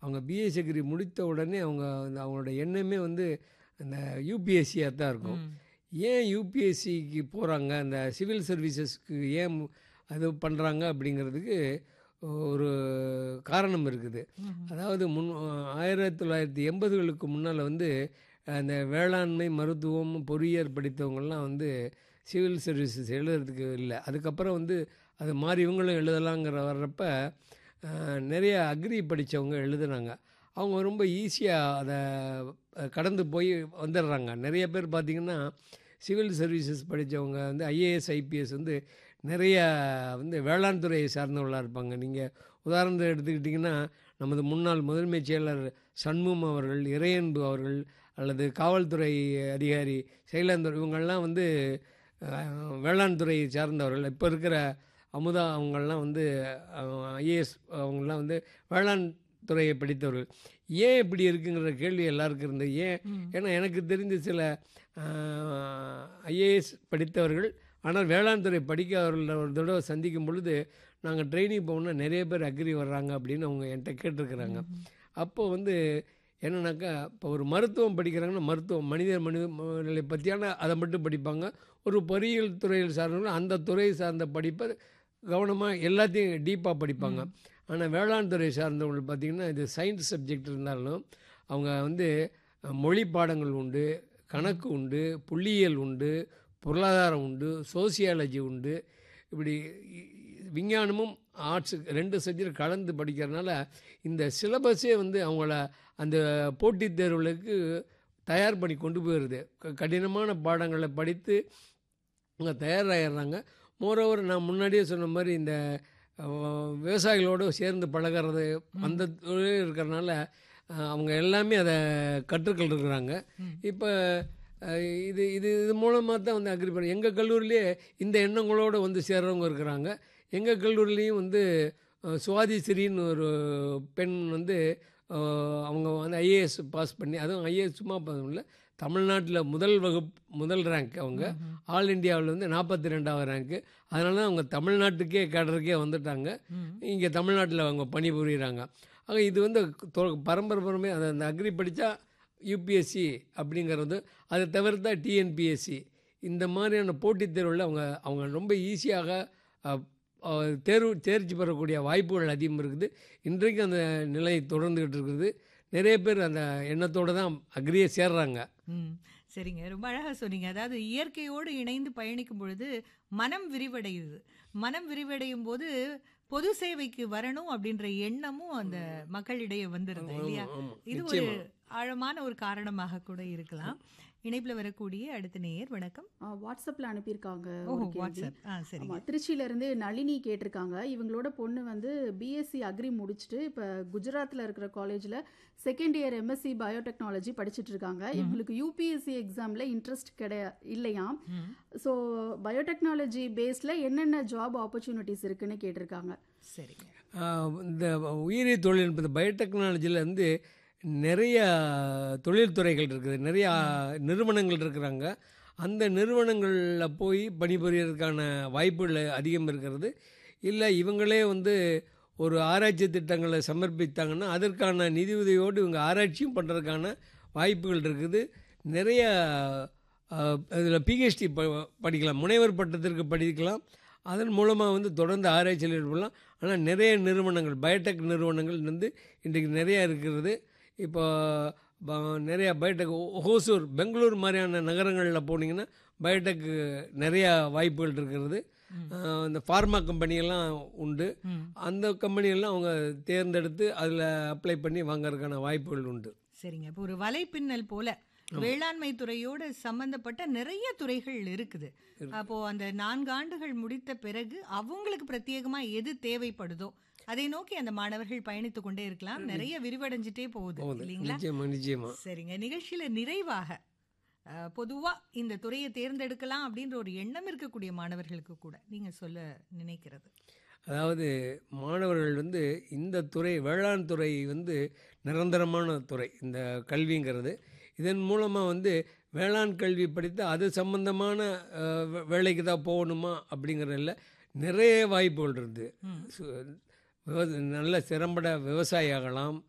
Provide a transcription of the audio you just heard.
அவங்க BSc agri முடித்த உடனே அவங்க அந்த அவங்களோட எண்ணமே வந்து அந்த யூபிஎஸ்சியாக தான் இருக்கும் ம். ஏன் யூபிஎஸ்சிக்கு போகிறாங்க அந்த சிவில் சர்வீசஸ்க்கு ஏன் மு- அது பண்ணுறாங்க அப்படிங்கிறதுக்கு ஒரு காரணம் இருக்குது ம். அதாவது முன் ஆயிரத்தி தொள்ளாயிரத்தி எண்பதுகளுக்கு முன்னால் வந்து அந்த வேளாண்மை மருத்துவம் பொறியியல் படித்தவங்கெல்லாம் வந்து சிவில் சர்வீசஸ் எழுதுறதுக்கு இல்லை அதுக்கப்புறம் வந்து அது மாறி இவங்களும் எழுதலாங்கிற வர்றப்ப அஹ், நிறைய அக்ரி படித்தவங்க எழுதுனாங்க அவங்க ரொம்ப ஈஸியாக அதை அஹ், கடந்து போய் வந்துடுறாங்க நிறைய பேர் பார்த்திங்கன்னா சிவில் சர்வீசஸ் படித்தவங்க வந்து ஐஏஎஸ் ஐபிஎஸ் வந்து நிறைய வந்து வேளாண் துறையை சார்ந்தவர்களாக இருப்பாங்க நீங்கள் உதாரணத்தை எடுத்துக்கிட்டிங்கன்னா நமது முன்னாள் முதன்மைச் செயலர் சண்முகம் அவர்கள் இறையன்பு அவர்கள் அல்லது காவல்துறை அதிகாரி செயலாந்தர் இவங்கெல்லாம் வந்து அஹ், வேளாண் துறையை சார்ந்தவர்கள் இப்போ இருக்கிற அமுதா அவங்கெல்லாம் வந்து ஐஏஎஸ் அவங்கெல்லாம் வந்து வேளாண் துறையை படித்தவர்கள் ஏன் இப்படி இருக்குங்கிற கேள்வி எல்லாருக்கும் இருந்தது ஏன் ம். ஏன்னா எனக்கு தெரிந்த சில ஐஏஎஸ் படித்தவர்கள் ஆனால் வேளாண் துறை படிக்காதவர்கள் ஒரு தடவை சந்திக்கும் பொழுது நாங்கள் ட்ரைனிங் போகணுன்னா நிறைய பேர் அக்ரி வர்றாங்க அப்படின்னு அவங்க என்கிட்ட கேட்டிருக்கிறாங்க அப்போ வந்து என்னன்னாக்கா இப்போ ஒரு மருத்துவம் படிக்கிறாங்கன்னா மருத்துவம் மனிதர் மனித நிலை பற்றியான அதை மட்டும் படிப்பாங்க ஒரு பொறியியல் துறையில் சார்ந்தவங்க அந்த துறை சார்ந்த படிப்பை கவனமாக எல்லாத்தையும் டீப்பாக படிப்பாங்க ஆனால் வேளாண் துறை சார்ந்தவங்க பார்த்திங்கன்னா இது சயின்ஸ் சப்ஜெக்ட் இருந்தாலும் அவங்க வந்து அஹ், மொழி பாடங்கள் உண்டு கணக்கு உண்டு புள்ளியியல் உண்டு பொருளாதாரம் உண்டு சோசியாலஜி உண்டு இப்படி இ- விஞ்ஞானமும் ஆர்ட்ஸு ரெண்டு சப்ஜெக்ட் கலந்து படிக்கிறதுனால இந்த சிலபஸே வந்து அவங்கள அந்த போட்டித் தேர்வுகளுக்கு தயார் பண்ணி கொண்டு போயிடுது க- கடினமான பாடங்களை படித்து அவங்க தயாராகிடுறாங்க மோரோவர் நான் முன்னாடியே சொன்ன மாதிரி இந்த அஹ், விவசாயிகளோடு சேர்ந்து பழகிறது அந்த தொழில் இருக்கிறனால அஹ், அவங்க எல்லாமே அதை கற்றுக்கள் இருக்கிறாங்க ம். இப்போ இது இது இது மூலமாக தான் வந்து அக்ரி பண்ண எங்கள் கல்லூரியிலே இந்த எண்ணங்களோடு வந்து சேர்றவங்க இருக்கிறாங்க எங்கள் கல்லூரிலையும் வந்து அஹ், சுவாதி ஸ்ரீன்னு ஒரு பெண் வந்து அஹ், அவங்க வந்து ஐஏஎஸ் பாஸ் பண்ணி அதுவும் ஐஏஎஸ் சும்மா பாஸ் பண்ணல தமிழ்நாட்டில் முதல் வகுப்பு முதல் ரேங்க் அவங்க ம்ஹும். ஆல் இந்தியாவில் வந்து நாற்பத்தி ரெண்டாவது ரேங்க்கு அதனால தான் அவங்க தமிழ்நாட்டுக்கே கேடருக்கே வந்துட்டாங்க ம். இங்கே தமிழ்நாட்டில் அவங்க பணிபுரிகிறாங்க ஆக இது வந்து தொ- பரம்பரை பரமே அந்த அந்த அக்ரி படித்தா யூபிஎஸ்சி அப்படிங்கிறது அதை தவிர்த்தா டிஎன்பிஎஸ்சி இந்த மாதிரியான போட்டித் தேர்வில் அவங்க அவங்க ரொம்ப ஈஸியாக அஹ், அஹ், தேர்வு தேர்ச்சி பெறக்கூடிய வாய்ப்புகள் அதிகம் இருக்குது இன்றைக்கும் அந்த நிலை தொடர்ந்துகிட்டு இருக்குது நிறைய பேர் அந்த எண்ணத்தோடு தான் அக்ரியே சேர்றாங்க ம் சரிங்க ரொம்ப அழகாக சொன்னீங்க அதாவது இயற்கையோடு இணைந்து பயணிக்கும் பொழுது மனம் விரிவடையுது மனம் விரிவடையும் போது பொது சேவைக்கு வரணும் அப்படின்ற எண்ணமும் அந்த மக்களிடையே வந்துருது இல்லையா ஆமா, ஆமா. இது ஒரு நிச்சயமா ஆழமான ஒரு காரணமாக கூட இருக்கலாம் இணைப்புல வரக்கூடிய அடுத்த நேயர் வணக்கம் ஆ, வாட்ஸ்அப்ல அனுப்பியிருக்காங்க ஓஹோ ஒரு கேள்வி வாட்ஸ்அப் ஆ ஆமா சரிங்க திருச்சியில இருந்து நளினி கேட்டிருக்காங்க இவங்களோட பொண்ணு வந்து பிஎஸ்சி அக்ரி முடிச்சுட்டு இப்ப குஜராத்ல இருக்கிற காலேஜ்ல செகண்ட் இயர் எம்எஸ்சி பயோடெக்னாலஜி படிச்சிட்டு இருக்காங்க இவங்களுக்கு யூபிஎஸ்சி எக்ஸாம்ல இன்ட்ரெஸ்ட் கிடையா இல்லையாம் ம் ஸோ பயோடெக்னாலஜி பேஸ்ல என்னென்ன ஜாப் ஆப்பர்ச்சுனிட்டிஸ் இருக்குன்னு கேட்டிருக்காங்க சரிங்க ஆஹ் இந்த உயிரி தொழில்நுட்ப பயோடெக்னாலஜியில் வந்து நிறைய தொழில்துறைகள் இருக்குது நிறைய நிறுவனங்கள் இருக்கிறாங்க அந்த நிறுவனங்களில் போய் பணிபுரியறதுக்கான வாய்ப்புகள் அதிகம் இருக்கிறது இல்லை இவங்களே வந்து ஒரு ஆராய்ச்சி திட்டங்களை சமர்ப்பித்தாங்கன்னா அதற்கான நிதியுதவியோடு இவங்க ஆராய்ச்சியும் பண்ணுறதுக்கான வாய்ப்புகள் இருக்குது நிறைய இதில் பிஹெச்டி ப படிக்கலாம் முனைவர் பட்டத்திற்கு படிக்கலாம் அதன் மூலமாக வந்து தொடர்ந்து ஆராய்ச்சியில் ஈடுபடலாம் ஆனால் நிறைய நிறுவனங்கள் பயோடெக் நிறுவனங்கள் வந்து இன்றைக்கு நிறைய இருக்கிறது இப்போ ப- நிறைய பயோடெக் ஹோசூர் பெங்களூர் மாதிரியான நகரங்களில் போனீங்கன்னா பயோடெக் நிறையா வாய்ப்புகள் இருக்கிறது அஹ் இந்த ஃபார்மா கம்பெனியெல்லாம் உண்டு ம் அந்த கம்பெனியெல்லாம் அவங்க தேர்ந்தெடுத்து அதில் அப்ளை பண்ணி வாங்குறதுக்கான வாய்ப்புகள் உண்டு சரிங்க இப்போ ஒரு வலைப்பின்னல் போல வேளாண்மை துறையோடு சம்பந்தப்பட்ட நிறைய துறைகள் இருக்குது அப்போ அந்த நான்கு ஆண்டுகள் முடித்த பிறகு அவங்களுக்கு பிரத்யேகமா எது தேவைப்படுதோ அதை நோக்கி அந்த மாணவர்கள் பயணித்து கொண்டே இருக்கலாம் நிறைய விரிவடைஞ்சிட்டே போகுது போகுது இல்லைங்களா நிச்சயமா நிச்சயமா சரிங்க நிகழ்ச்சியில நிறைவாக அஹ், பொதுவா இந்த துறையை தேர்ந்தெடுக்கலாம் அப்படின்ற ஒரு எண்ணம் இருக்கக்கூடிய மாணவர்களுக்கு கூட நீங்க சொல்ல நினைக்கிறது அதாவது மாணவர்கள் வந்து இந்த துறை வேளாண் துறை வந்து நிரந்தரமான துறை இந்த கல்விங்கிறது இதன் மூலமாக வந்து வேளாண் கல்வி படித்து அது சம்பந்தமான அஹ், வே- வேலைக்கு தான் போகணுமா அப்படிங்கிறதில்ல நிறைய வாய்ப்புகள் இருக்குது ம். சு- விவ- நல்ல திறம்பட விவசாயி ஆகலாம்